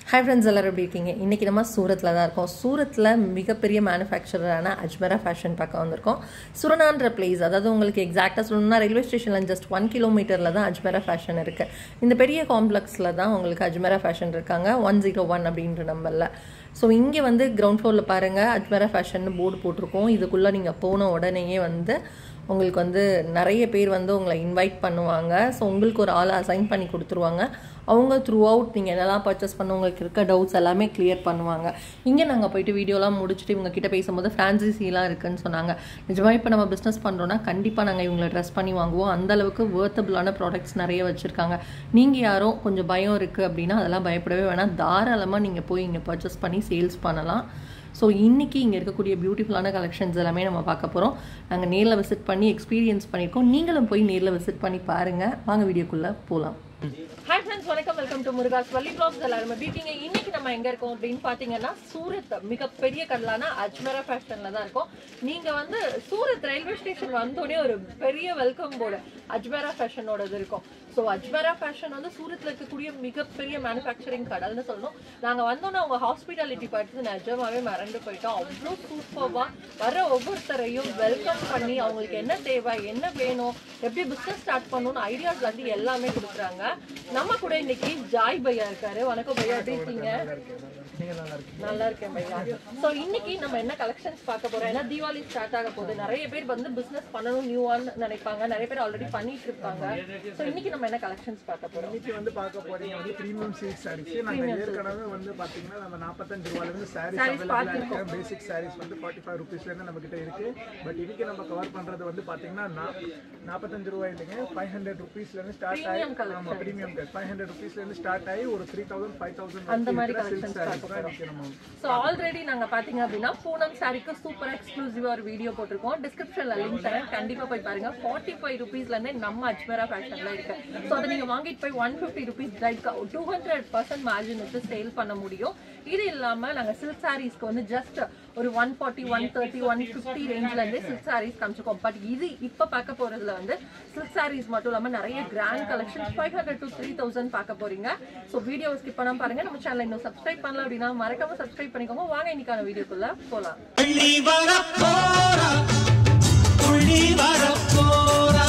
Hi friends எல்லோரும் எப்படி இருக்கீங்க இன்றைக்கி நம்ம சூரத்தில் தான் இருக்கோம் சூரத்தில் மிகப்பெரிய மேனுஃபேக்சரரான அஜ்மரா ஃபேஷன் பார்க்க வந்திருக்கோம் சுரனான்ற பிளேஸ் அதாவது உங்களுக்கு எக்ஸாக்டாக சொல்லணும்னா ரயில்வே ஸ்டேஷனில் ஜஸ்ட் ஒன் கிலோமீட்டரில் தான் அஜ்மரா ஃபேஷன் இருக்குது இந்த பெரிய காம்ப்ளெக்ஸில் தான் உங்களுக்கு அஜ்மரா ஃபேஷன் இருக்காங்க ஒன் ஜீரோ ஒன் அப்படின்ற நம்பரில் ஸோ இங்கே வந்து கிரவுண்ட் ஃப்ளோரில் பாருங்கள் அஜ்மரா ஃபேஷன் போர்டு போட்டிருக்கோம் இதுக்குள்ளே நீங்கள் போன உடனேயே வந்து உங்களுக்கு வந்து நிறைய பேர் வந்து உங்களை இன்வைட் பண்ணுவாங்க ஸோ உங்களுக்கு ஒரு ஆளை அசைன் பண்ணி கொடுத்துருவாங்க அவங்க த்ரூ அவுட் நீங்கள் என்னெல்லாம் பர்ச்சேஸ் பண்ண உங்களுக்கு இருக்க டவுட்ஸ் எல்லாமே கிளியர் பண்ணுவாங்க இங்கே நாங்கள் போயிட்டு வீடியோலாம் முடிச்சுட்டு இவங்க கிட்ட பேசும்போது ஃப்ரான்சைசிலாம் இருக்குன்னு சொன்னாங்க நிஜமாக இப்போ நம்ம பிஸ்னஸ் பண்ணுறோன்னா கண்டிப்பாக நாங்கள் இவங்களை ட்ரெஸ் பண்ணி வாங்குவோம் அந்த அளவுக்கு வேர்த்தபிளான ப்ராடக்ட்ஸ் நிறைய வச்சுருக்காங்க நீங்கள் யாரும் கொஞ்சம் பயம் இருக்குது அப்படின்னா அதெல்லாம் பயப்படவே வேணாம் தாராளமாக நீங்கள் போய் இங்கே பர்ச்சேஸ் பண்ணி சேல்ஸ் பண்ணலாம் ஸோ இன்றைக்கி இங்கே இருக்கக்கூடிய பியூட்டிஃபுல்லான கலெக்ஷன்ஸ் எல்லாமே நம்ம பார்க்க போகிறோம் நாங்கள் நேரில் விசிட் பண்ணி எக்ஸ்பீரியன்ஸ் பண்ணியிருக்கோம் நீங்களும் போய் நேரில் விசிட் பண்ணி பாருங்கள் வாங்க வீடியோக்குள்ளே போகலாம் ஹாய் ஃப்ரெண்ட்ஸ் வணக்கம் welcome to Muruga's Valli blogs எல்லாரும் எப்படி இருக்கீங்க இன்னைக்கு நம்ம எங்க இருக்கோம் அப்படின்னு பாத்தீங்கன்னா சூரத் மிகப்பெரிய கடலான அஜ்மரா ஃபேஷன்ல தான் இருக்கோம் நீங்க வந்து சூரத் ரயில்வே ஸ்டேஷன் வந்தோடனே ஒரு பெரிய வெல்கம் போர்டு அஜ்மரா ஃபேஷனோடது இருக்கும் ஸோ அஜ்மரா ஃபேஷன் வந்து சூரத்ல இருக்கக்கூடிய மிகப்பெரிய மேனுஃபேக்சரிங் கடல்னு சொல்லணும் நாங்க வந்தோன்னே அவங்க ஹாஸ்பிட்டாலிட்டி பார்த்து நிஜமாவே மறந்து போயிட்டோம் அவ்வளோ சூப்பர்வா வர ஒவ்வொருத்தரையும் வெல்கம் பண்ணி அவங்களுக்கு என்ன தேவை என்ன வேணும் எப்படி பிஸ்னஸ் ஸ்டார்ட் பண்ணணும்னு ஐடியாஸ் வந்து எல்லாமே கொடுக்குறாங்க நம்ம கூட இன்னைக்கு ஜாய் பையா இருக்காரு வணக்கம் பையா எப்படி இருக்கீங்க நல்லா இருக்கேன் பையா சோ இன்னைக்கு நம்ம என்ன கலெக்ஷன்ஸ் பார்க்க போறோம் ஏன்னா தீபாவளி ஸ்டார்ட் ஆக போகுது நிறைய பேர் வந்து பிசினஸ் பண்ணணும் நியூவான்னு நினைப்பாங்க நிறைய பேர் ஆல்ரெடி பண்ணிட்டு இருப்பாங்க சோ இன்னைக்கு நம்ம என்ன கலெக்ஷன்ஸ் பார்க்க போறோம் இன்னைக்கு வந்து பார்க்க போறீங்க வந்து பிரீமியம் சில்க் சாரீஸ் நாங்க ஏற்கனவே வந்து பாத்தீங்கன்னா நம்ம 45 ரூபாயில இருந்து சாரீஸ் அவைலபிளா இருக்கு பேசிக் சாரீஸ் வந்து 45 ருபீஸ்ல இருந்து நம்ம கிட்ட இருக்கு பட் இன்னைக்கு நம்ம கவர் பண்றது வந்து பாத்தீங்கன்னா நா- 45 ரூபாய் இல்லைங்க 500 ருபீஸ்ல இருந்து ஸ்டார்ட் ஆகி ஆமா பிரீமியம் 500 ருபீஸ்ல இருந்து ஸ்டார்ட் ஆகி ஒரு 3000 5000 அந்த மாதிரி சில்க் சாரீஸ் தான் இன்னைக்கு நம்ம ஸோ ஆல்ரெடி நாங்க பாத்தீங்க அப்படின்னா பூனம் சாரிக்கு சூப்பர் எக்ஸ்க்ளூசிவா ஒரு வீடியோ போட்டிருக்கோம் டிஸ்கிரிப்ஷன்ல லிங்க் தரேன் கண்டிப்பா போய் பாருங்க ஃபார்ட்டி ஃபைவ் ருபீஸ்ல இருந்தே நம்ம அஜ்மரா ஃபேஷன்ல இருக்கு ஸோ அதை நீங்க வாங்கிட்டு போய் one fifty rupees like two hundred percent margin வச்சு சேல் பண்ண முடியும் இது இல்லாம நாங்க சில்க் சாரீஸ்க்கு வந்து ஜஸ்ட் ஒரு one forty one thirty one fifty ரேஞ்ச்ல இருந்தே சில்க் சாரீஸ் காமிச்சிருக்கோம் பட் இது இப்ப பார்க்க போறதுல வந்து சில்க் சாரீஸ் மட்டும் இல்லாம நிறைய grand collection five hundred to three thousand பார்க்க போறீங்க ஸோ வீடியோ ஸ்கிப் பண்ணாம பாருங்க நம்ம சேனல் இன்னும் சப்ஸ்கிரைப் பண்ணல அப்படின்னா மறக்காம சப்ஸ்கிரைப் பண்ணிக்கோங்க வாங்க இன்னைக்கான வீடியோக்குள்ள போலாம் துள்ளி வரப்போரா துள்ளி வரப்போரா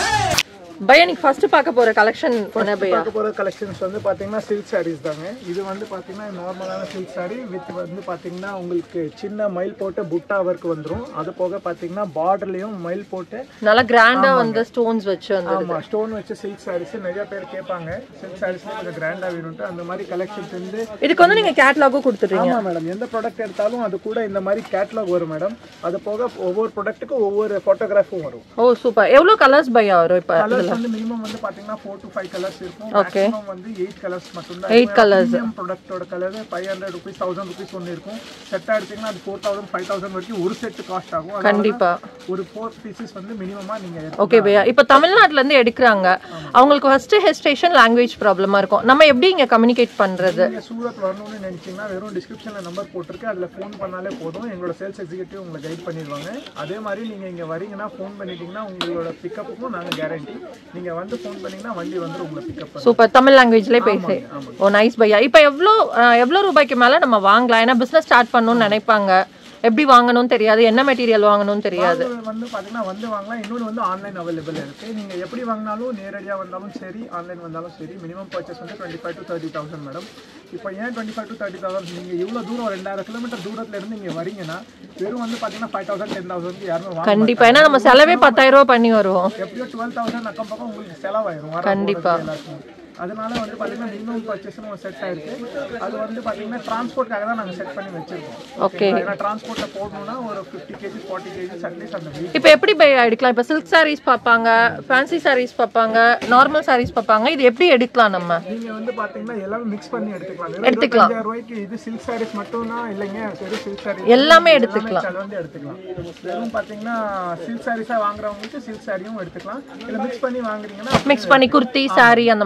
பையா நீ ஃபர்ஸ்ட் பார்க்க போற கலெக்ஷன் என்ன பையா பார்க்க போற கலெக்ஷன்ஸ் வந்து பாத்தீங்கன்னா சில்க் சாரீஸ் தாங்க இது வந்து பாத்தீங்கன்னா நார்மலான சில்க் சாரி வித் வந்து பாத்தீங்கன்னா உங்களுக்கு சின்ன மயில் போட்டு புட்டா ஒர்க் வந்துரும் அது போக பாத்தீங்கன்னா பார்டர்லயும் மயில் போட்டு நல்லா கிராண்டா வந்து ஸ்டோன்ஸ் வச்சு வந்து ஆமா ஸ்டோன் வச்ச சில்க் சாரீஸ் நிறைய பேர் கேட்பாங்க சில்க் சாரீஸ்ல கொஞ்சம் கிராண்டா வேணும்ட்டு அந்த மாதிரி கலெக்ஷன்ஸ் வந்து இதுக்கு வந்து நீங்க கேட்டலாகும் கொடுத்துறீங்க ஆமா மேடம் எந்த ப்ராடக்ட் எடுத்தாலும் அது கூட இந்த மாதிரி கேட்லாக் வரும் மேடம் அது போக ஒவ்வொரு ப்ராடக்ட்டுக்கும் ஒவ்வொரு போட்டோகிராஃபும் வரும் ஓ சூப்பர் எவ்வளவு கலர்ஸ் பையா வரும் இப்ப கலர்ஸ் வந்து மினிமம் வந்து பாத்தீங்கன்னா ஃபோர் டு ஃபைவ் கலர்ஸ் இருக்கும் மேக்ஸிமம் வந்து எயிட் கலர்ஸ் மட்டும் தான் Eight colours. ப்ராடக்ட்டோட colour five hundred rupees thousand rupees ஒன்று இருக்கும் செட்டாக எடுத்தீங்கன்னா அது ஃபோர் தௌசண்ட் ஃபைவ் தௌசண்ட் வரைக்கும் ஒரு செட் காஸ்ட் ஆகும் அதனால கண்டிப்பா ஒரு ஃபோர் பீசஸ் வந்து மினிமமா நீங்க ஓகே பையா இப்ப தமிழ்நாட்டுல இருந்து எடுக்கிறாங்க அவங்களுக்கு ஃபர்ஸ்ட் ஹெஸ்டேஷன் லாங்குவேஜ் ப்ராப்ளமா இருக்கும் நம்ம எப்படி இங்க கம்யூனிகேட் பண்றது நீங்க சூரத் வரணும்னு நினைச்சீங்கன்னா வெறும் டிஸ்கிரிப்ஷன்ல நம்பர் போட்டிருக்கு அதுல ஃபோன் பண்ணாலே போதும் எங்களோட சேல்ஸ் எக்ஸிகூட்டிவ் உங்களை கைட் பண்ணிடுவாங்க அதே மாதிரி நீங்க இங்க வரீங்கன்னா ஃபோன் பண்ணிட்டீங்கன்னா உங்களோட பிக்கப்புக்கும் நாங்க கேரண்டி நீங்க வந்து ஃபோன் பண்ணீங்கன்னா வண்டி வந்து உங்களை பிக்கப் பண்ணும் சூப்பர் தமிழ் லாங்குவேஜ்லயே பேசு ஓ நைஸ் பையா இப்போ எவ்வளோ அஹ், எவ்வளோ ரூபாய்க்கு மேல நம்ம வாங்கலாம் ஏன்னா பிசினஸ் ஸ்டார்ட் பண்ணணும்னு நினைப்பாங்க எப்படி வாங்கணும்னு தெரியாது என்ன மெட்டீரியல் வாங்கணும்னு தெரியாது இது வந்து பாத்தீங்கன்னா வந்து வாங்கலாம் இன்னொன்று வந்து ஆன்லைன் அவைலபிள் இருக்கு நீங்க எப்படி வாங்கினாலும் நேரடியா வந்தாலும் சரி ஆன்லைன் வந்தாலும் சரி மினிமம் பர்ச்சேஸ் வந்து twenty five to thirty thousand madam இப்போ ஏன் twenty five to thirty thousand நீங்க இவ்வளவு தூரம் ரெண்டாயிரம் கிலோமீட்டர் தூரத்துல இருந்து இங்க வரீங்கன்னா வெறும் வந்து பாத்தீங்கன்னா ஃபைவ் தௌசண்ட் டென் தௌசண்ட் யாருமே வாங்க கண்டிப்பா ஏன்னா நம்ம செலவே பத்தாயிரம் ரூபாய் பண்ணி வருவோம் எப்படியோ டுவெல் தௌசண்ட் அக்கம் பக்கம் உங்களுக்கு செலவாயிரும் வர கண்டிப்பா. போறது எல்லாத்துக்கும் அதனால வந்து பாத்தீங்கன்னா மினிமம் பர்ச்சேஸ்னு ஒரு செட் ஆயிருக்கு அது வந்து பாத்தீங்கன்னா டிரான்ஸ்போர்ட்காக தான் நாங்க செட் பண்ணி வச்சிருக்கோம் Okay. ஏன்னா டிரான்ஸ்போர்ட்ல போடணும்னா ஒரு fifty KG forty KGs at least அந்த வீக் இப்போ எப்படி பையா எடுக்கலாம் இப்போ சில்க் சாரீஸ் பார்ப்பாங்க ஃபேன்சி சாரீஸ் பார்ப்பாங்க நார்மல் சாரீஸ் பார்ப்பாங்க இது எப்படி எடுக்கலாம் நம்ம நீங்க வந்து பாத்தீங்கன்னா எல்லாமே மிக்ஸ் பண்ணி எடுத்துக்கலாம் வெறும் எடுத்துக்கலாம். 25,000 ரூபாய்க்கு இது சில்க் சாரீஸ் மட்டும் தான் இல்லைங்க வெறும் சில்க் சாரி எல்லாமே எடுத்துக்கலாம். வந்து எடுத்துக்கலாம் வெறும் பாத்தீங்கன்னா சில்க் சாரீஸா வாங்குறவங்களுக்கு சில்க் சாரியும் எடுத்துக்கலாம் இல்ல மிக்ஸ் பண்ணி வாங்குறீங்கன்னா மிக்ஸ் பண்ணி குர்த்தி சாரி அந்த மாதிரி வாங்கி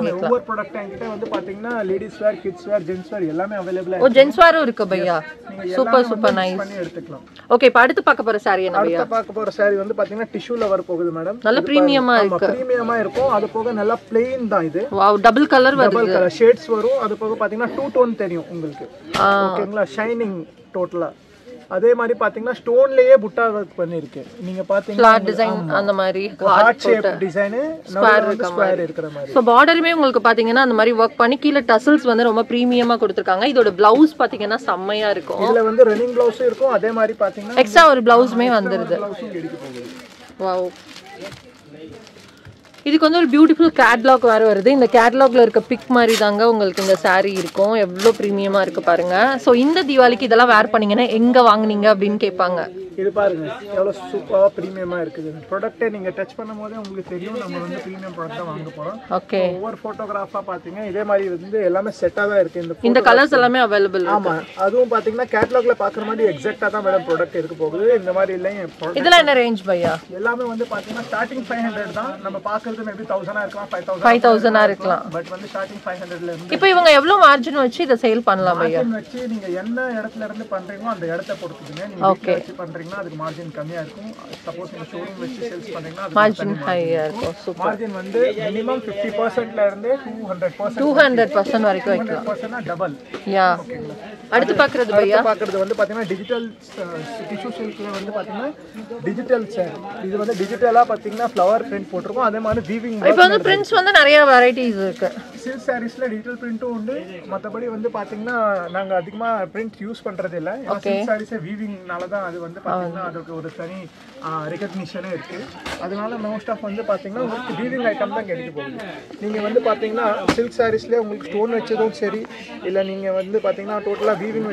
வாங்கிக்கலாம் ஒவ்வொரு ப்ராடக்ட் என்கிட்ட வந்து பாத்தீங்கன்னா ladies wear kids wear gents wear எல்லாமே அவைலபிளா ஓ ஜென்ஸ் வேரும் இருக்கு பையா சூப்பர் சூப்பர் நைஸ் பண்ணி எடுத்துக்கலாம் ஓகே இப்போ அடுத்து பார்க்க போற சாரி என்ன பையா அடுத்த பார்க்க போற saree வந்து பாத்தீங்கன்னா டிஷ்யூல வர போகுது மேடம் நல்ல பிரீமியமா இருக்கு பிரீமியமா இருக்கும் அது போக நல்லா பிளெயின் தான் இது வாவ் டபுள் கலர் வருது டபுள் கலர் ஷேட்ஸ் வரும் அது போக பாத்தீங்கன்னா டூ டோன் தெரியும் உங்களுக்கு ஆ. ஓகேங்களா ஷைனிங் டோட்டலா அதே மாதிரி பாத்தீங்கன்னா ஸ்டோன்லயே புட்டா ஒர்க் பண்ணிருக்கு நீங்க பாத்தீங்கன்னா ஃபிளார் டிசைன் அந்த மாதிரி ஹார்ட் ஷேப் டிசைன் ஸ்கொயர் இருக்கிற மாதிரி ஸோ பார்டருமே உங்களுக்கு பாத்தீங்கன்னா அந்த மாதிரி ஒர்க் பண்ணி கீழே டசல்ஸ் வந்து ரொம்ப ப்ரீமியமா கொடுத்துருக்காங்க இதோட பிளவுஸ் பாத்தீங்கன்னா செம்மையா இருக்கும் இதுல வந்து ரன்னிங் பிளவுஸும் இருக்கும் அதே மாதிரி பாத்தீங்கன்னா எக்ஸ்ட்ரா ஒரு பிளவுஸுமே வந்துருது பிளவுஸும் கிடைக்க போகுது வாவ் இதுக்கு வந்து ஒரு பியூட்டிஃபுல் கேட்லாக் வேறு வருது இந்த கேட்லாக்ல இருக்க பிக் மாதிரி தாங்க உங்களுக்கு இந்த saree இருக்கும் எவ்வளோ ப்ரீமியமாக இருக்கு பாருங்க ஸோ இந்த தீபாவளிக்கு இதெல்லாம் வேர் பண்ணீங்கன்னா எங்கே வாங்குனீங்க அப்படின்னு கேட்பாங்க இது பாருங்க எவ்வளவு சூப்பரா பிரீமியமா இருக்குது ப்ராடக்ட்டை நீங்க டச் பண்ணும் போதே உங்களுக்கு தெரியும் நம்ம வந்து பிரீமியம் ப்ராடக்ட் தான் வாங்க போறோம் ஓகே ஒவ்வொரு போட்டோகிராஃபா பாத்தீங்க இதே மாதிரி வந்து எல்லாமே செட்டா தான் இருக்கு இந்த இந்த கலர்ஸ் எல்லாமே அவைலபிள் ஆமா அதுவும் பாத்தீங்கன்னா கேட்லாக்ல பாக்குற மாதிரி எக்ஸாக்டா தான் மேடம் ப்ராடக்ட் இருக்க போகுது இந்த மாதிரி இல்லைங்க product இதெல்லாம் என்ன ரேஞ்ச் பையா எல்லாமே வந்து பாத்தீங்கன்னா ஸ்டார்டிங் ஃபைவ் ஹண்ட்ரட் தான் நம்ம பாக்குறது மேபி தௌசண்டா இருக்கலாம் ஃபைவ் தௌசண்ட் ஃபைவ் தௌசண்டாக இருக்கலாம் பட் வந்து ஸ்டார்டிங் ஃபைவ் ஹண்ட்ரட்ல இருந்து இப்போ இவங்க எவ்வளோ மார்ஜின் வச்சு இதை சேல் பண்ணலாம் பையா மார்ஜின் வச்சு நீங்க என்ன இடத்துல இருந்து பண்றீங்களோ அந்த இடத்த பொறுத்துக்குங்க நீங்க வீட்ல வச்சு பண்றீங்கன்னா அதுக்கு மார்ஜின் கம்மியா இருக்கும் சப்போஸ் நீங்க ஷோரூம் வச்சு சேல்ஸ் பண்றீங்கன்னா அது மார்ஜின் ஹையாக இருக்கும் சூப்பர் மார்ஜின் வந்து மினிமம் ஃபிஃப்டி பர்சன்ட்ல இருந்து two hundred percent two hundred percent வரைக்கும் வைக்கலாம் பர்சன்ட்னா டபுள் யா அடுத்து பார்க்குறது பையா பாக்குறது வந்து பாத்தீங்கன்னா டிஜிட்டல் டிஷ்யூ சில்க்ல வந்து பாத்தீங்கன்னா டிஜிட்டல் சாரி இது வந்து டிஜிட்டலா பாத்தீங்கன்னா ஃப்ளவர் பிரிண்ட் போட்டிருக்கோம் அதே மாதிரி வீவிங் இப்போ வந்து பிரிண்ட்ஸ் வந்து நிறைய வெரைட்டிஸ் இருக்கு சில்க் சாரீஸ்ல டிஜிட்டல் பிரிண்ட்டும் உண்டு மத்தபடி வந்து பாத்தீங்கன்னா நாங்க அதிகமா பிரிண்ட் யூஸ் பண்றது இல்ல சில்க் சாரீஸ் வீவிங்னால தான் அது வந்து பாத்தீங்கன்னா அதுக்கு ஒரு தனி ரெகக்னிஷனே இருக்கு அதனால மோஸ்ட் ஆஃப் வந்து பாத்தீங்கன்னா உங்களுக்கு வீவிங் ஐட்டம் தான் கிடைக்க போகுது நீங்க வந்து பாத்தீங்கன்னா சில்க் சாரீஸ்ல உங்களுக்கு ஸ்டோன் வச்சதும் சரி இல்ல நீங்க வந்து பாத்தீங்கன்னா டோட்டலா வீவிங்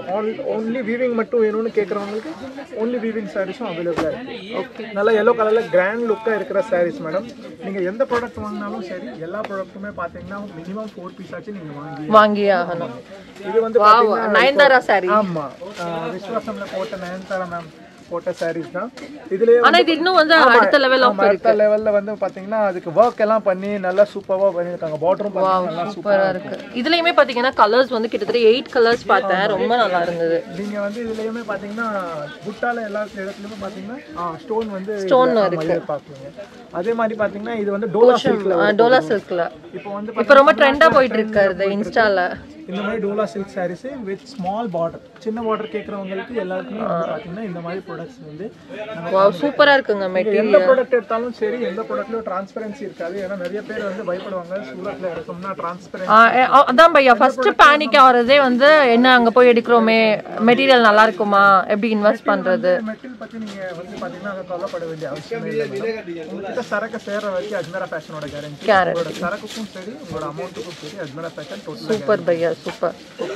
ஓன்லி வீவிங் மட்டும் வேணும்னு கேட்கறவங்களுக்கு ஓன்லி வீவிங் சாரீஸும் அவைலபிளா இருக்கு ஓகே நல்லா எல்லோ கலர்ல கிராண்ட் லுக்கா இருக்கிற சாரீஸ் மேடம் நீங்க எந்த ப்ராடக்ட் வாங்கினாலும் சரி எல்லா ப்ராடக்ட்டுமே பாத்தீங்கன்னா மினிமம் ஃபோர் பீஸ் ஆச்சு நீங்க வாங்கி வாங்கியே ஆகணும் இது வந்து வாவ் பாத்தீங்கன்னா நயன்தாரா சாரி ஆமா ஆஹ் விஸ்வாசம்ல போட்ட நயன்தாரா மேம் போட்ட சாரீஸ் தான் இதுலயே ஆனா இது இன்னும் வந்து அடுத்த லெவல் ஆஃப் ஆமா, அடுத்த லெவல்ல வந்து பாத்தீங்கன்னா அதுக்கு ஒர்க் எல்லாம் பண்ணி நல்லா சூப்பரா பண்ணிருக்காங்க பார்டரும் நல்லா சூப்பரா இருக்கு இதுலயுமே பாத்தீங்கன்னா கலர்ஸ் வந்து கிட்டத்தட்ட எயிட் கலர்ஸ் பார்த்தேன் ரொம்ப நல்லா இருந்தது நீங்க வந்து இதுலயுமே பாத்தீங்கன்னா புட்டால எல்லா இடத்துலயுமே பாத்தீங்கன்னா ஸ்டோன் வந்து Stone இருக்கு பாக்குறீங்க அதே மாதிரி பாத்தீங்கன்னா இது வந்து டோலா சில்க்ல டோலா சில்க்ல இப்போ வந்து இப்போ ரொம்ப ட்ரெண்டா போயிட்டு இருக்காரு இன்ஸ்டால இந்த மாதிரி Dola silk sarees with small border சின்ன பார்டர் கேட்கறவங்களுக்கு எல்லாருக்குமே வந்து பாத்தீங்கன்னா இந்த மாதிரி ப்ராடக்ட்ஸ் வந்து நம்ம வாவ் சூப்பரா இருக்குங்க மெட்டீரியல் எந்த ப்ராடக்ட் எடுத்தாலும் சரி எந்த ப்ராடக்ட்லயும் டிரான்ஸ்பரன்சி இருக்காது ஏன்னா நிறைய பேர் வந்து பயப்படுவாங்க சூரத்ல எடுத்தோம்னா டிரான்ஸ்பரன்சி அதான் பையா ஃபர்ஸ்ட் பேனிக் ஆகிறதே வந்து என்ன அங்க போய் எடுக்கிறோமே மெட்டீரியல் நல்லா இருக்குமா எப்படி இன்வெஸ்ட் பண்றது மெட்டீரியல் பத்தி நீங்க வந்து பாத்தீங்கன்னா அதை கவலைப்பட வேண்டிய அவசியமே இல்லை madam. உங்ககிட்ட சரக்கு சேர்ற வரைக்கும் அஜ்மரா ஃபேஷனோட கேரண்டி Guarantee. உங்களோட சரக்குக்கும் சரி உங்களோட அமௌண்ட்டுக்கும் சரி அஜ்மரா ஃபேஷன் டோட்டல் சூப்பர் பையா சூப்பர்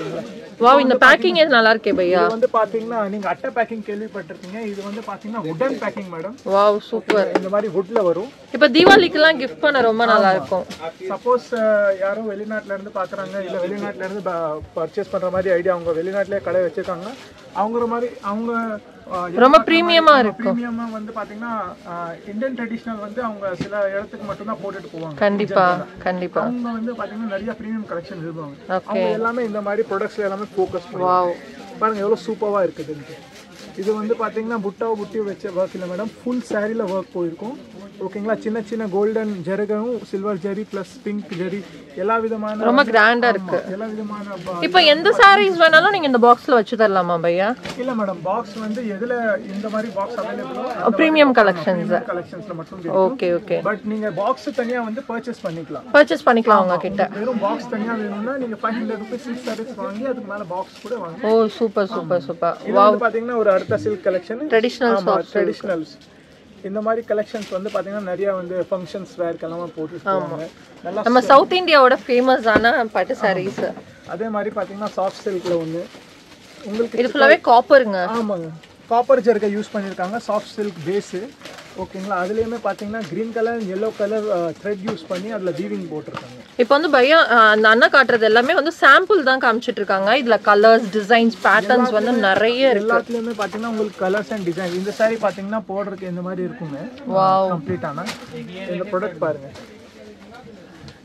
வாவ் இந்த பேக்கிங் நல்லா இருக்கே பையா இது வந்து பாத்தீங்கன்னா நீங்க அட்டை பேக்கிங் கேள்விப்பட்டிருக்கீங்க இது வந்து பாத்தீங்கன்னா உடன் பேக்கிங் மேடம் வாவ் சூப்பர் இந்த மாதிரி வுட்ல வரும் இப்போ தீபாவளிக்கெல்லாம் கிஃப்ட் பண்ண ரொம்ப நல்லா இருக்கும் சப்போஸ் யாரும் வெளிநாட்டுல இருந்து பாக்குறாங்க இல்ல வெளிநாட்டுல இருந்து பர்ச்சேஸ் பண்ற மாதிரி ஐடியா அவங்க வெளிநாட்டுலயே கடை வச்சிருக்காங்க அவங்க மாதிரி அவங்க ரொம்ப பிரீமியமா இருக்கும் பிரீமியமா வந்து பாத்தீங்கன்னா இந்தியன் ட்ரெடிஷனல் வந்து அவங்க சில இடத்துக்கு மட்டும் தான் போட்டுட்டு போவாங்க கண்டிப்பா கண்டிப்பா அவங்க வந்து பாத்தீங்கன்னா நிறைய பிரீமியம் கலெக்ஷன் விரும்புவாங்க ஓகே அவங்க எல்லாமே இந்த மாதிரி ப்ராடக்ட்ஸ்ல எல்லாமே ஃபோக்கஸ் வாவ் பாருங்க எவ்வளவு சூப்பரா இருக்குது இது. இது வந்து பாத்தீங்கன்னா புட்டாவை புட்டி வச்ச ஒர்க் இல்லை மேடம் ஃபுல் சாரில ஒர்க் போயிருக்கும் ஓகேங்களா சின்ன சின்ன கோல்டன் ஜெருகும் silver zari plus pink zari எல்லா விதமான ரொம்ப கிராண்டா இருக்கு எல்லா விதமான ப- இப்போ எந்த சாரீஸ் வேணாலும் நீங்க இந்த பாக்ஸ்ல வச்சு தரலாமா பையா இல்ல மேடம் பாக்ஸ் வந்து எதுல இந்த மாதிரி பாக்ஸ் அவைலபிளோ ப்ரீமியம் கலெக்ஷன்ஸ் கலெக்ஷன்ஸ்ல மட்டும் ஓகே ஓகே பட் நீங்க பாக்ஸ் தனியா வந்து பர்ச்சேஸ் பண்ணிக்கலாம் பர்ச்சேஸ் பண்ணிக்கலாம் உங்க கிட்ட வெறும் பாக்ஸ் தனியா வேணும்னா நீங்க five hundred rupees six service வாங்கி அதுக்கு மேல பாக்ஸ் கூட வாங்க ஓ சூப்பர் சூப்பர் சூப்பர் இது வந்து பாத்தீங்கன்னா ஒரு அடுத்த சில்க் கலெக்ஷன் ட்ரெடிஷ்னல் ஆமா ட்ரெடிஷ்னல்ஸ் இந்த மாதிரி கலெக்ஷன்ஸ் வந்து பாத்தீங்கன்னா நிறைய வந்து ஃபங்க்ஷன்ஸ் வேர்க்கெல்லாம் போட்டு போவாங்க நல்லா நம்ம சவுத் இந்தியாவோட ஃபேமஸான பட்டு சாரீஸ் அதே மாதிரி பாத்தீங்கன்னா சாஃப்ட் சில்க்ல ஒண்ணு உங்களுக்கு இது ஃபுல்லாவே காப்பருங்க ஆமாங்க காப்பர் ஜெர்கை யூஸ் பண்ணியிருக்காங்க சாஃப்ட் சில்க் பேஸு ஓகேங்களா அதுலேயுமே பார்த்தீங்கன்னா green colour yellow colour thread use பண்ணி அதில் வீவிங் போட்டிருக்காங்க இப்போ வந்து பையா அஹ், அந்த அண்ணா காட்டுறது எல்லாமே வந்து சாம்பிள் தான் காமிச்சிட்டு இருக்காங்க இதுல கலர்ஸ் டிசைன்ஸ் பேட்டர்ன்ஸ் வந்து நிறைய இருக்கு எல்லாத்துலேயுமே பார்த்தீங்கன்னா உங்களுக்கு கலர்ஸ் அண்ட் டிசைன் இந்த saree பார்த்தீங்கன்னா போடுறதுக்கு இந்த மாதிரி இருக்குங்க வாவ் கம்ப்ளீட்டான இந்த ப்ராடக்ட் பாருங்க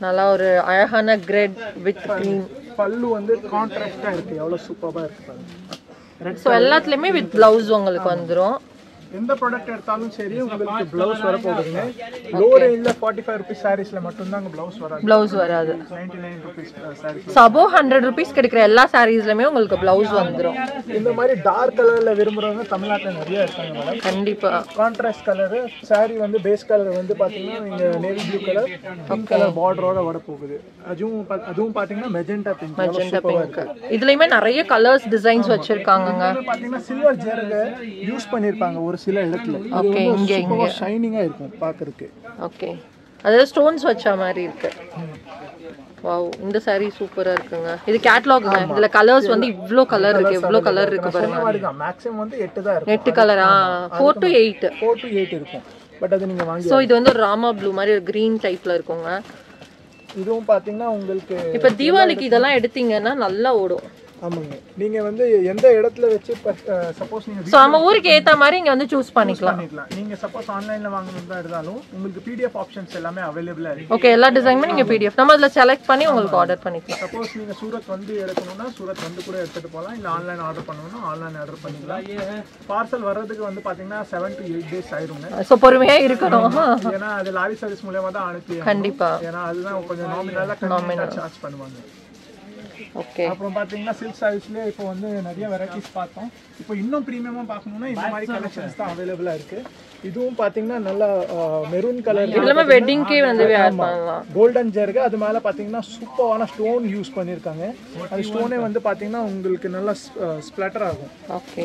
நல்லா ஒரு அழகான கிரெட் வித் க்ரீன் பல்லு வந்து கான்ட்ராக்டா இருக்கு எவ்வளவு சூப்பரா இருக்கு பாருங்க ஸோ எல்லாத்துலேயுமே வித் ப்ளவுஸ் உங்களுக்கு வந்துடும் எந்த ப்ராடக்ட் எடுத்தாலும் சரி உங்களுக்கு ப்ளவுஸ் வர போகுதுங்க லோ ரேஞ்சில் ஃபார்ட்டி ஃபைவ் ருபீஸ் சாரீஸ்ல மட்டும்தான் ப்ளவுஸ் வராது ப்ளவுஸ் வராது ninety nine rupees sarees so above hundred rupees கிடைக்கிற எல்லா சாரீஸ்லையுமே உங்களுக்கு ப்ளவுஸ் வந்துடும் இந்த மாதிரி டார்க் கலர்ல விரும்புறவங்க தமிழ்நாட்டில் நிறைய இருக்காங்க மேடம் கண்டிப்பாக கான்ட்ராஸ்ட் கலரு சாரி வந்து பேஸ் கலர் வந்து பாத்தீங்கன்னா நீங்க navy blue colour pink colour பார்டரோட வர போகுது அதுவும் பா- அதுவும் பாத்தீங்கன்னா மெஜெண்டா பிங்க் மெஜெண்டா பிங்க் இதுலயுமே நிறைய கலர்ஸ் டிசைன்ஸ் வச்சிருக்காங்கங்க பாத்தீங்கன்னா சில்வர் ஜெருக யூஸ் பண்ணிருப்பாங்க ஒரு சில இடத்துல ஓகே இங்க இங்க ஷைனிங்கா இருக்கும் பாக்குறதுக்கு ஓகே அதாவது ஸ்டோன்ஸ் வச்ச மாதிரி இருக்கு வாவ் இந்த saree சூப்பரா இருக்குங்க இது கேட்லாகுங்க இதுல கலர்ஸ் வந்து இவ்ளோ கலர் இருக்கு இவ்ளோ கலர் இருக்கு பாருங்க இந்த மாதிரி தான் மேக்ஸிமம் வந்து எட்டு தான் இருக்கும் நெட்டு கலரா four to eight four to eight இருக்கும் பட் அது நீங்க வாங்கி ஸோ இது வந்து ஒரு ராமா ப்ளூ மாதிரி ஒரு கிரீன் டைப்ல இருக்குங்க இதுவும் பாத்தீங்கன்னா உங்களுக்கு இப்போ தீபாவளிக்கு இதெல்லாம் எடுத்தீங்கன்னா நல்லா ஓடும் ஆமாங்க நீங்க வந்து எந்த இடத்துல வச்சு சப்போஸ் நீங்க ஸோ நம்ம ஊருக்கு ஏத்த மாதிரி இங்க வந்து சூஸ் பண்ணிக்கலாம் பண்ணிக்கலாம் நீங்க சப்போஸ் ஆன்லைன்ல வாங்கணும்னு இருந்தாலும் உங்களுக்கு பிடிஎஃப் ஆப்ஷன்ஸ் எல்லாமே அவைலபிளா இருக்கு ஓகே எல்லா டிசைனுமே நீங்க பிடிஎஃப் நம்ம அதில் செலக்ட் பண்ணி உங்களுக்கு ஆர்டர் பண்ணிக்கலாம் சப்போஸ் நீங்க சூரத் வந்து எடுக்கணும்னா சூரத் வந்து கூட எடுத்துட்டு போகலாம் இல்ல ஆன்லைன் ஆர்டர் பண்ணணும்னா ஆன்லைன் ஆர்டர் பண்ணிக்கலாம் பார்சல் வர்றதுக்கு வந்து பாத்தீங்கன்னா செவன் டு எயிட் டேஸ் ஆயிருங்க ஸோ பொறுமையா இருக்கணும் ஏன்னா அது லாரி சர்வீஸ் மூலியமா தான் அனுப்பி கண்டிப்பா ஏன்னா அதுதான் கொஞ்சம் நாமினலா சார்ஜ் பண்ணுவாங்க ஓகே அப்புறம் பாத்தீங்கன்னா சில்க் சாரீஸ்லயே இப்போ வந்து நிறைய வெரைட்டிஸ் பார்த்தோம் இப்போ இன்னும் ப்ரீமியமா பார்க்கணும்னா இந்த மாதிரி கலெக்ஷன்ஸ் தான் அவைலபிளா இருக்கு இதுவும் பாத்தீங்கன்னா நல்லா மெரூன் கலர் எல்லாமே வெட்டிங்க்கே வந்து வேர் பண்ணலாம் கோல்டன் ஜெர்க அது மேல பாத்தீங்கன்னா சூப்பரான ஸ்டோன் யூஸ் பண்ணிருக்காங்க அது ஸ்டோனே வந்து பாத்தீங்கன்னா உங்களுக்கு நல்லா ஸ்ப்ளட்டர் ஆகும் ஓகே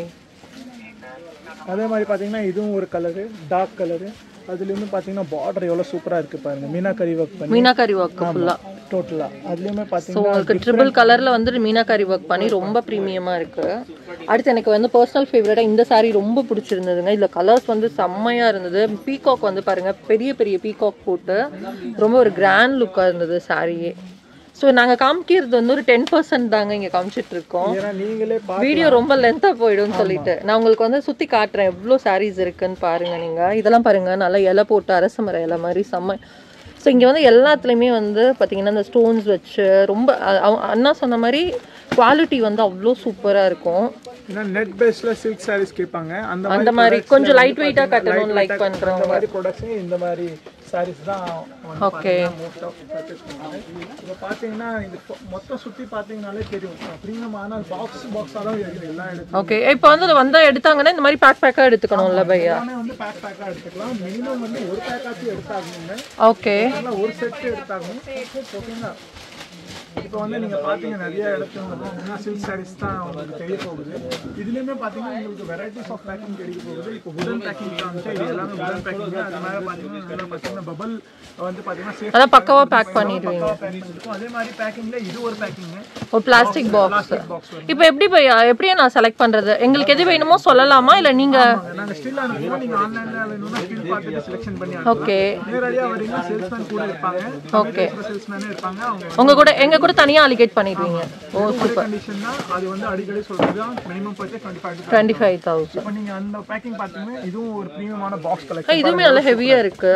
அதே மாதிரி பாத்தீங்கன்னா இதுவும் ஒரு கலரு டார்க் கலரு அதுலேயுமே பாத்தீங்கன்னா பார்டர் எவ்வளவு சூப்பரா இருக்கு பாருங்க மீனாக்கரி ஒர்க் பண்ணி மீனாக்கரி ஒர்க் ஃபுல்லா டோட்டலா அதுலயுமே ஸோ பாத்தீங்கன்னா உங்களுக்கு ட்ரிபிள் கலர்ல வந்து மீனாக்கரி ஒர்க் பண்ணி ரொம்ப ப்ரீமியமா இருக்கு அடுத்து எனக்கு வந்து பர்சனல் ஃபேவரட்டா இந்த saree ரொம்ப பிடிச்சிருந்ததுங்க இதுல கலர்ஸ் வந்து செம்மையா இருந்தது பீகாக் வந்து பாருங்க பெரிய பெரிய பீகாக் போட்டு ரொம்ப ஒரு கிராண்ட் லுக்கா இருந்தது சாரியே ஸோ நாங்க காமிக்கிறது வந்து ஒரு டென் பர்சன்ட் தாங்க இங்க காமிச்சிட்டு இருக்கோம் ஏன்னா நீங்களே பா வீடியோ ரொம்ப லென்த்தா போயிடும்னு சொல்லிட்டு நான் உங்களுக்கு வந்து சுத்தி காட்டுறேன் எவ்வளோ sarees இருக்குன்னு பாருங்க நீங்க இதெல்லாம் பாருங்க நல்லா இலை போட்டு அரச மர இலை மாதிரி செம்ம ஸோ இங்க வந்து எல்லாத்துலேயுமே வந்து பாத்தீங்கன்னா இந்த ஸ்டோன்ஸ் வச்சு ரொம்ப அ- அவ- அண்ணா சொன்ன மாதிரி குவாலிட்டி வந்து அவ்வளோ சூப்பரா இருக்கும் ஏன்னா நெட் பேஸ்ல சில்க் சாரீஸ் கேட்பாங்க அந்த அந்த மாதிரி கொஞ்சம் லைட் வெயிட்டா கட்டணும்னு லைக் பண்றோம் அந்த மாதிரி ப்ராடக்ட்ஸ் இந்த மாதிரி சாரீஸ் தான் ஓகே மோஸ்ட் ஆஃப் பர்ச்சேஸ் பண்ணுவாங்க இப்போ பார்த்தீங்கன்னா இது பொ- மொத்தம் சுற்றி பார்த்தீங்கனாலே தெரியும் ப்ரீமியம் ஆனால் பாக்ஸ் பாக்ஸாக தான் இருக்குது எல்லா இடத்துலையும் ஓகே இப்போ வந்து அது வந்தா எடுத்தாங்கன்னா இந்த மாதிரி பேக் பேக்கா எடுத்துக்கணும்ல பையா எல்லாமே வந்து பேக் பேக்காக எடுத்துக்கலாம் மினிமம் வந்து ஒரு பேக்காச்சும் எடுத்தாகணுங்க ஓகே அதனால ஒரு செட் எடுத்தாகணும் ஓகேங்களா இப்போ வந்து நீங்க பாத்தீங்க நிறைய இடத்துல வந்து சில்க் சாரீஸ் தான் உங்களுக்கு தெரிய போகுது இதுலயுமே பாத்தீங்கன்னா உங்களுக்கு வெரைட்டிஸ் ஆஃப் பேக்கிங் தெரிய போகுது இப்போ உடன் பேக்கிங் காமிச்சா இது எல்லாமே உடன் பேக்கிங் அது மேல பாத்தீங்கன்னா இதுல பாத்தீங்கன்னா பபல் வந்து பாத்தீங்கன்னா safe அதான் பக்காவா பேக் பண்ணிடுவீங்க பக்காவா pack பண்ணிருக்கோம். அதே மாதிரி பேக்கிங்ல இது ஒரு பேக்கிங் ஒரு பிளாஸ்டிக் பாக்ஸ் பாக்ஸ் வரும் இப்போ எப்படி பையா எப்படியா நான் செலக்ட் பண்றது எங்களுக்கு எது வேணுமோ சொல்லலாமா இல்ல நீங்க நாங்க ஸ்டில் அனுப்புவோம் நீங்க ஆன்லைன்ல வேணும்னா ஸ்டில் பார்த்துட்டு செலக்ஷன் பண்ணி ஓகே நேரடியா வரீங்க சேல்ஸ்மேன் கூட இருப்பாங்க ஓகே சேல்ஸ்மேனே இருப்பாங்க அவங்க உங்க கூட எங்க கூட தனியா அலிகேட் பண்ணிடுவீங்க ஓ சூப்பர் கண்டிஷன் தான் அது வந்து அடிக்கடி சொல்றது minimum purchase twenty five twenty five thousand இப்போ நீங்க அந்த பேக்கிங் பார்த்தீங்கன்னா இதுவும் ஒரு ப்ரீமியமான பாக்ஸ் கலெக்ஷன் இதுவுமே நல்லா ஹெவியா இருக்கு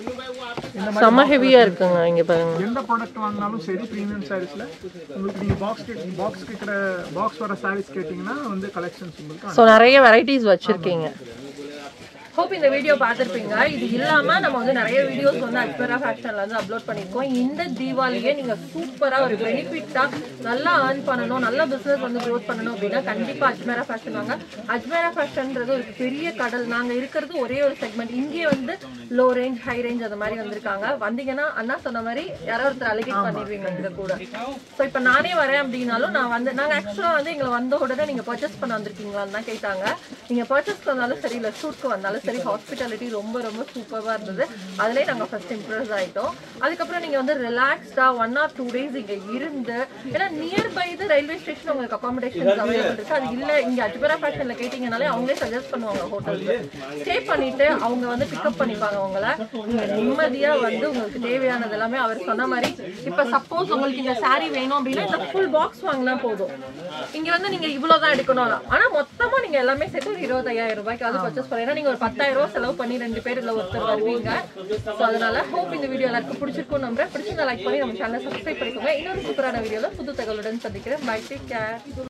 செம்ம ஹெவியா இருக்குங்க இங்க பாருங்க எந்த ப்ராடக்ட் வாங்கினாலும் சரி ப்ரீமியம் சாரீஸ்ல உங்களுக்கு நீங்க பாக்ஸ் பாக்ஸ் கேட்குற பாக்ஸ் வர சாரீஸ் கேட்டிங்கன்னா வந்து கலெக்ஷன்ஸ் உங்களுக்கு ஸோ நிறைய வெரைட்டிஸ் வச்சிருக்கீங்க ஹோப் இந்த வீடியோ பார்த்துருப்பீங்க இது இல்லாம நம்ம வந்து நிறைய வீடியோஸ் வந்து அக்பரா ஃபேஷன்ல வந்து அப்லோட் பண்ணியிருக்கோம் இந்த தீபாவளியே நீங்க சூப்பரா ஒரு பெனிஃபிட்டா நல்லா ஏர்ன் பண்ணணும் நல்ல பிசினஸ் வந்து க்ரோத் பண்ணணும் அப்படின்னா கண்டிப்பா அஜ்மேரா ஃபேஷன் வாங்க அஜ்மேரா ஃபேஷன்ன்றது ஒரு பெரிய கடல் நாங்க இருக்கிறது ஒரே ஒரு செக்மெண்ட் இங்கே வந்து லோ ரேஞ்ச் ஹை ரேஞ்ச் அந்த மாதிரி வந்திருக்காங்க வந்தீங்கன்னா அண்ணா சொன்ன மாதிரி யாரோ ஒருத்தர் அலிகேட் பண்ணிடுவீங்க எங்க கூட ஸோ இப்போ நானே வரேன் அப்படின்னாலும் நான் வந்து நாங்கள் ஆக்சுவலாக வந்து எங்களை வந்த உடனே நீங்கள் பர்ச்சேஸ் பண்ண வந்திருக்கீங்களான்னு தான் கேட்டாங்க நீங்கள் பர்ச்சேஸ் வந்தாலும் சரி இல்லை ஷூட்க்கு வந்தாலும் சரி ஹாஸ்பிட்டாலிட்டி ரொம்ப ரொம்ப சூப்பராக இருந்தது அதுலேயே நாங்கள் ஃபர்ஸ்ட் இம்ப்ரெஸ் ஆகிட்டோம் அதுக்கப்புறம் நீங்கள் வந்து ரிலாக்ஸ்டாக ஒன் ஆர் டூ டேஸ் இங்கே இருந்து ஏன்னா நியர்பை இது ரயில்வே ஸ்டேஷன் உங்களுக்கு அகாமடேஷன்ஸ் அவைலபிள் இருக்கு அது இல்லை இங்கே அஜ்பரா ஃபேஷனில் கேட்டிங்கனாலே அவங்களே சஜஸ்ட் பண்ணுவாங்க ஹோட்டலுக்கு ஸ்டே பண்ணிட்டு அவங்க வந்து பிக்கப் பண்ணிப்பாங்க உங்களை நீங்க நிம்மதியா வந்து உங்களுக்கு தேவையானது எல்லாமே அவர் சொன்ன மாதிரி இப்ப சப்போஸ் உங்களுக்கு இந்த saree வேணும் அப்படின்னா இந்த ஃபுல் பாக்ஸ் வாங்கினா போதும் இங்க வந்து நீங்க இவ்வளவுதான் எடுக்கணும் ஆனா மொத்தமா நீங்க நீங்க எல்லாமே சேர்த்து ஒரு இருபத்தையாயிரம் ரூபாய்க்காவது பர்ச்சேஸ் பண்ணலாம் ஏன்னா நீங்க ஒரு பத்தாயிரம் ரூபாய் செலவு பண்ணி ரெண்டு பேர் இல்ல ஒருத்தர் வருவீங்க ஸோ அதனால ஹோப் இந்த வீடியோ எல்லாருக்கும் பிடிச்சிருக்கும் நம்புறேன் பிடிச்சிருந்தா லைக் பண்ணி நம்ம சேனலை சப்ஸ்கிரைப் பண்ணிக்கோங்க இன்னொரு சூப்பரான வீடியோல புது தகவலுடன் சந்திக்கிறேன் பை டேக் கேர்